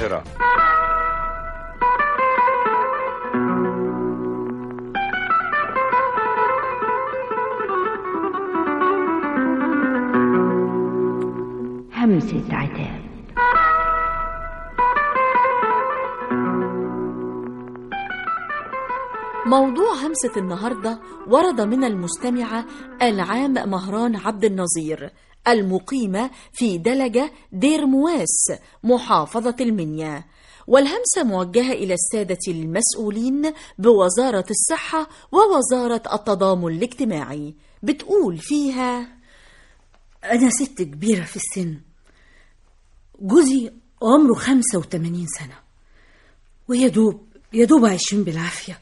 القاهرة همسة عتاب موضوع همسة النهاردة ورد من المستمعة العام مهران عبد النظير المقيمة في دلجة دير مواس محافظة المنيا والهمسة موجهة إلى السادة المسؤولين بوزارة الصحة ووزارة التضامن الاجتماعي بتقول فيها أنا ست كبيرة في السن جوزي عمره خمسة وتمانين سنة ويا دوب يا دوب عايشين بالعافية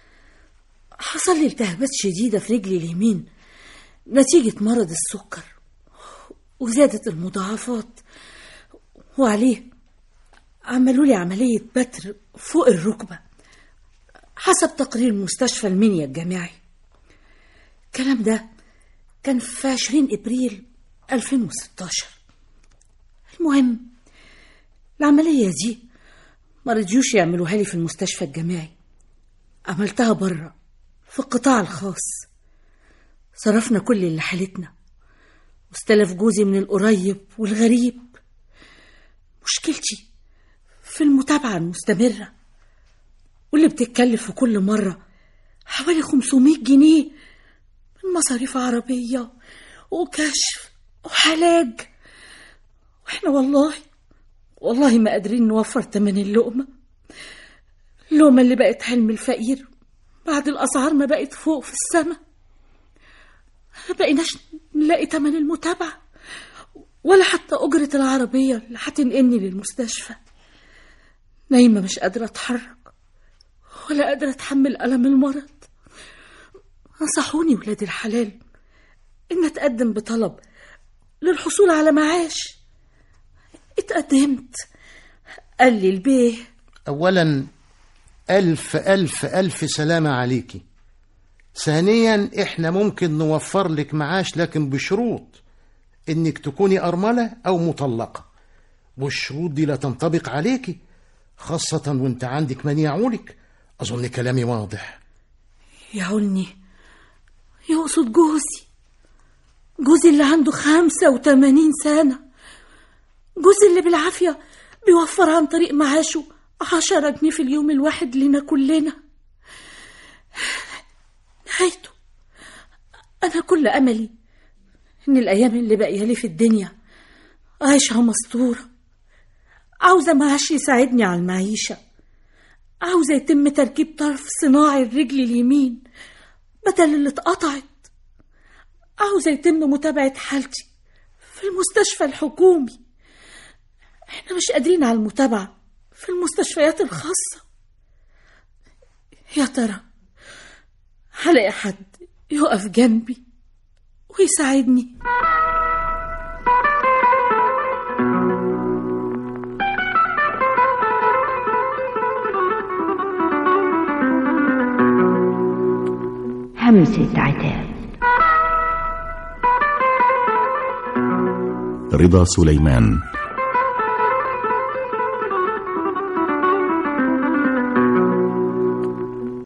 حصل لي التهابات شديدة في رجلي اليمين نتيجة مرض السكر وزادت المضاعفات وعليه عملوا لي عملية بتر فوق الركبة حسب تقرير مستشفى المنيا الجامعي الكلام ده كان في 20 ابريل 2016 المهم العملية دي ما رضيوش يعملوها لي في المستشفى الجامعي عملتها بره في القطاع الخاص صرفنا كل اللي حالتنا واستلف جوزي من القريب والغريب مشكلتي في المتابعة المستمرة واللي بتتكلف في كل مرة حوالي 500 جنيه من مصاريف عربية وكشف وحلاج واحنا والله والله ما قادرين نوفر تمن اللقمة اللقمة اللي بقت حلم الفقير بعد الأسعار ما بقت فوق في السماء ما بقيناش نلاقي تمن المتابعة ولا حتى أجرة العربية اللي هتنقلني للمستشفى نايمة مش قادرة أتحرك ولا قادرة أتحمل ألم المرض نصحوني ولاد الحلال إن أتقدم بطلب للحصول على معاش اتقدمت قال لي البيه أولا ألف ألف ألف سلامة عليكي ثانيا إحنا ممكن نوفر لك معاش لكن بشروط إنك تكوني أرملة أو مطلقة والشروط دي لا تنطبق عليكي خاصة وانت عندك من يعولك أظن كلامي واضح يعولني يقصد جوزي جوزي اللي عنده خمسة وتمانين سنة جوزي اللي بالعافية بيوفر عن طريق معاشه عشرة جنيه في اليوم الواحد لنا كلنا نهايته أنا كل أملي إن الأيام اللي باقية لي في الدنيا عايشها مستورة عاوزة معاش يساعدني على المعيشة عاوزة يتم تركيب طرف صناعي الرجل اليمين بدل اللي اتقطعت عاوزة يتم متابعة حالتي في المستشفى الحكومي احنا مش قادرين على المتابعة في المستشفيات الخاصة يا ترى هلاقي حد يقف جنبي ويساعدني همسة عتاب رضا سليمان